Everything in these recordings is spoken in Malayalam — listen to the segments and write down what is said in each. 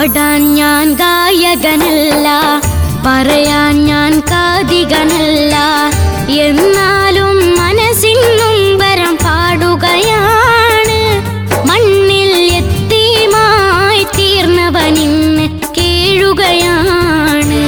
പാടാൻ ഞാൻ ഗായകനല്ല പറയാൻ ഞാൻ കാതികനല്ല എന്നാലും മനസ്സിൻ നൊമ്പരം പാടുകയാണ് മണ്ണിൽ എത്തിയുമായി തീർന്നവനിന്ന് കേഴുകയാണ്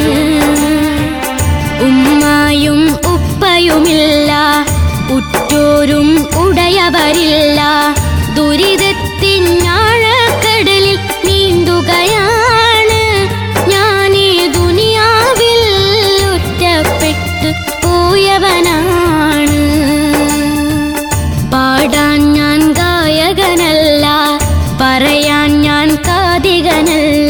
ഉമ്മായും ഉപ്പയുമില്ല ഉറ്റോരും ഉടയവരില്ല ദുരിതത്തിൻ ആഴക്കടലിൽ നീന്തുകയാണ് ഞാൻ ഈ ദുനിയാവിൽ ഒറ്റപ്പെട്ടു പോയവനാണ് പാടാൻ ഞാൻ ഗായകനല്ല പറയാൻ ഞാൻ കാതികനല്ല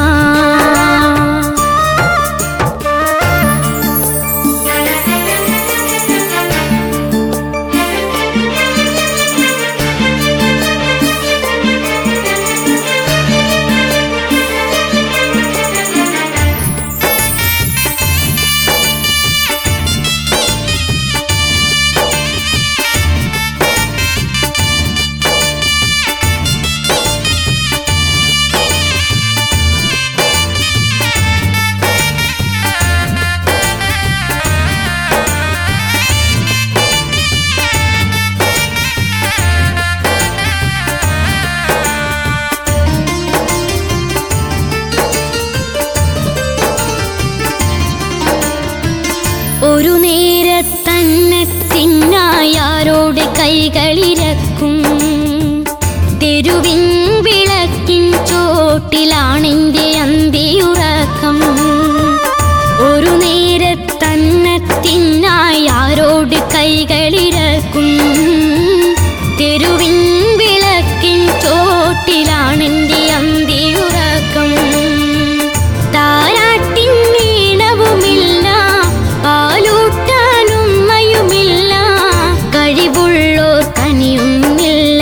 ഒരു നേരത്തന്നെ തിന്നായാരോട് കൈകളിരക്കും തെരുവിൻ വിളക്കിൻ ചോട്ടിലാണെന്റെ അന്തിയുറക്കം ഒരു നേരത്തന്നെ തിന്നായാരോട് കൈകളിരക്കും തെരുവിൻ വിളക്കിൻ ചോട്ടിലാണെന്റെ അന്തിയുറക്കം താരാട്ടിൻ വീണവുമില്ല പാലൂട്ടാനും മയുമില്ല കഴിവുള്ളോർ കനിയുന്നില്ല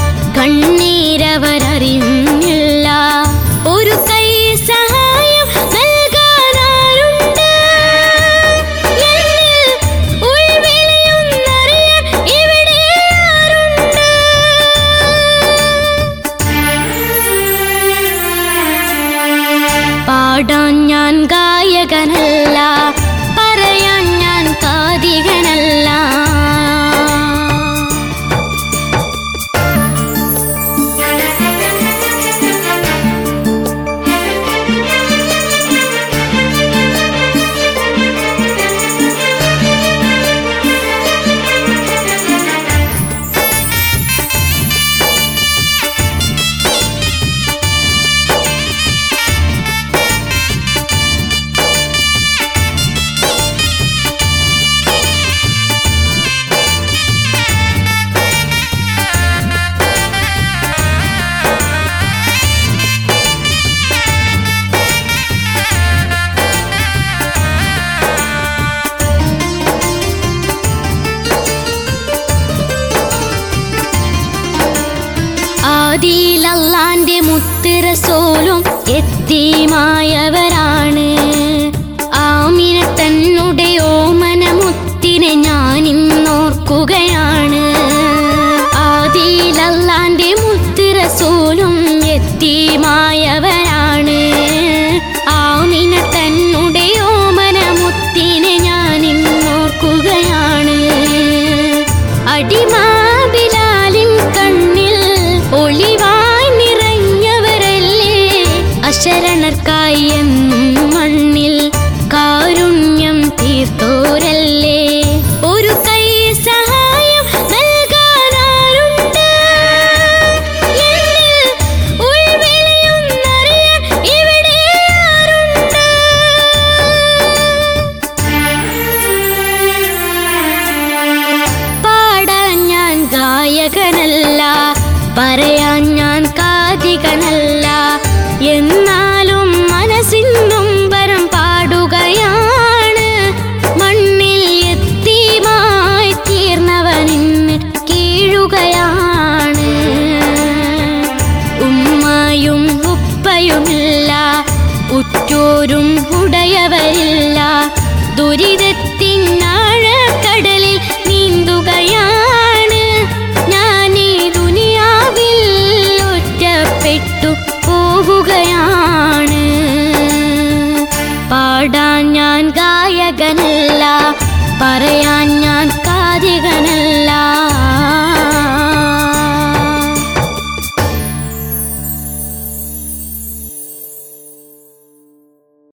കണ്ണീരവരറിയുന്നില്ല ഒരു കൈ സഹായം നൽകാനാരുണ്ട് എന്നിൽ ഉൾവിളിയൊന്നറിയാൻ ഇവിടെ ആരുണ്ട് പാടാൻ ഞാൻ ഗായകനല്ല പറയാൻ ഞാൻ കാതികനല്ല ആദിയിലല്ലാന്റെ മുത്തിറസോലും എത്തിമായവരാണ് ആമിന തന്നെ ഓമന മുത്തിനെ ഞാൻ ഇന്നോർക്കുകയാണ് ആദിയിലല്ലാന്റെ മുത്തിറസോലും എത്തിമായവരാണ് ആമിന തന്നെ ഓമന മുത്തിനെ ഞാൻ ഇന്നോർക്കുകയാണ് അടിമാബിലാലിൻ കണ്ണിൽ ഒളിവായി നിറഞ്ഞവരല്ലേ അശരണർക്കായി എന്നും മണ്ണിൽ കാരുണ്യം തീർത്തോരല്ലേ ഒരു കൈ സഹായം നൽകാനാരുണ്ട് എന്നിൽ ഉൾവിളിയൊന്നറിയാൻ ഇവിടെ ആരുണ്ട് പാടാൻ ഞാൻ ഗായകനല്ല പറയാൻ ഞാൻ കാതികനല്ല എന്നാലും മനസ്സിൻ നൊമ്പരം പാടുകയാണ് മണ്ണിൽ എത്തിയുമായി തീർന്നവനിന്ന് കീഴുകയാണ് ഉമ്മയും ഉപ്പയുമില്ല ഉറ്റോരും ഉടയവരില്ല ദുരിതത്തിൻ ആഴക്കടലിൽ നീന്തുകയാണ് ഞാൻ ഈ ദുനിയാവിൽ ഒറ്റപ്പെട്ടു പോവുകയാണ് പറയാൻ